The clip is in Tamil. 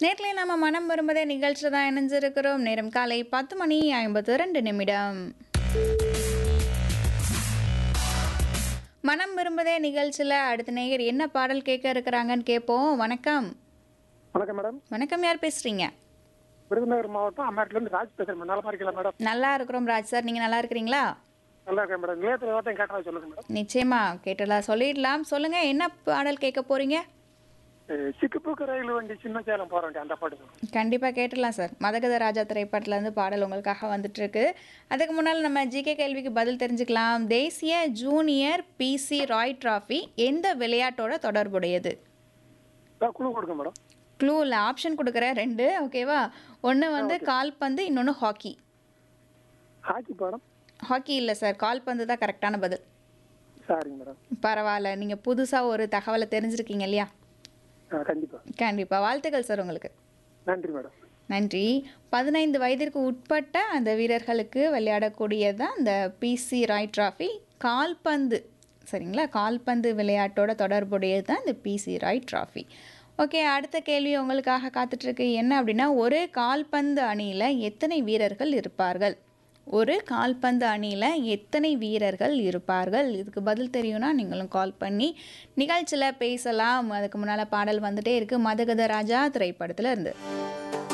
நேர்களை நம்ம மனம் வரும்பதே நிகழ்ச்சியில் தான் இணைஞ்சிருக்கிறோம் நேரம் காலை பத்து மணி ஐம்பத்து ரெண்டு நிமிடம் மனம் விரும்பதே நிகழ்ச்சியில் அடுத்த நேயர் என்ன பாடல் கேட்க இருக்கிறாங்கன்னு கேட்போம் வணக்கம் வணக்கம் மேடம் வணக்கம் யார் பேசுறீங்க விருதுநகர் மாவட்டம் அம்மாட்டிலேருந்து ராஜ் பேசுகிறேன் மேடம் நல்லா இருக்கீங்களா மேடம் நல்லா இருக்கிறோம் ராஜ் சார் நீங்கள் நல்லா இருக்கிறீங்களா நல்லா இருக்கேன் மேடம் நிலையத்தில் வார்த்தையும் கேட்டதா சொல்லுங்க மேடம் நிச்சயமா கேட்டலாம் சொல்லிடலாம் சொல்லுங்க என்ன பாடல் கேட்க போறீங்க அஹ் சிக்குப்புக்கு ரயில் வண்டி சின்ன சேலம் போக வேண்டிய அந்த பாட்டு மேடம். கண்டிப்பாக கேட்டுடலாம் சார் மதகத ராஜா திரைப்படத்துல இருந்து பாடல் உங்களுக்காக வந்துட்டு இருக்கு அதுக்கு முன்னால் நம்ம ஜிகே கேள்விக்கு பதில் தெரிஞ்சுக்கலாம் தேசிய ஜூனியர் பிசி ராய் டிராஃபி எந்த விளையாட்டோட தொடர்புடையது அதான் குழு கொடுங்க மேடம் க்ளூவில் ஆப்ஷன் கொடுக்குறேன் ரெண்டு ஓகேவா ஒன்று வந்து கால்பந்து இன்னொன்று ஹாக்கி ஹாக்கி பாடம் ஹாக்கி இல்லை சார் கால்பந்து தான் கரெக்டான பதில் சரிங்க மேடம் பரவாயில்ல நீங்கள் புதுசாக ஒரு தகவலை தெரிஞ்சிருக்கீங்க இல்லையா ஆ கண்டிப்பாக கண்டிப்பாக வாழ்த்துக்கள் சார் உங்களுக்கு நன்றி மேடம் நன்றி பதினைந்து வயதிற்கு உட்பட்ட அந்த வீரர்களுக்கு விளையாடக்கூடியதான் இந்த பிசி ராய் டிராஃபி கால்பந்து சரிங்களா கால்பந்து விளையாட்டோட தொடர்புடையது தான் இந்த பிசி ராய் டிராஃபி ஓகே அடுத்த கேள்வி உங்களுக்காக காத்துட்ருக்கு என்ன அப்படின்னா ஒரு கால்பந்து அணியில் எத்தனை வீரர்கள் இருப்பார்கள் ஒரு கால்பந்து அணியில் எத்தனை வீரர்கள் இருப்பார்கள் இதுக்கு பதில் தெரியும்னா நீங்களும் கால் பண்ணி நிகழ்ச்சியில் பேசலாம் அதுக்கு முன்னால் பாடல் வந்துட்டே இருக்குது மதகத ராஜா திரைப்படத்தில் இருந்து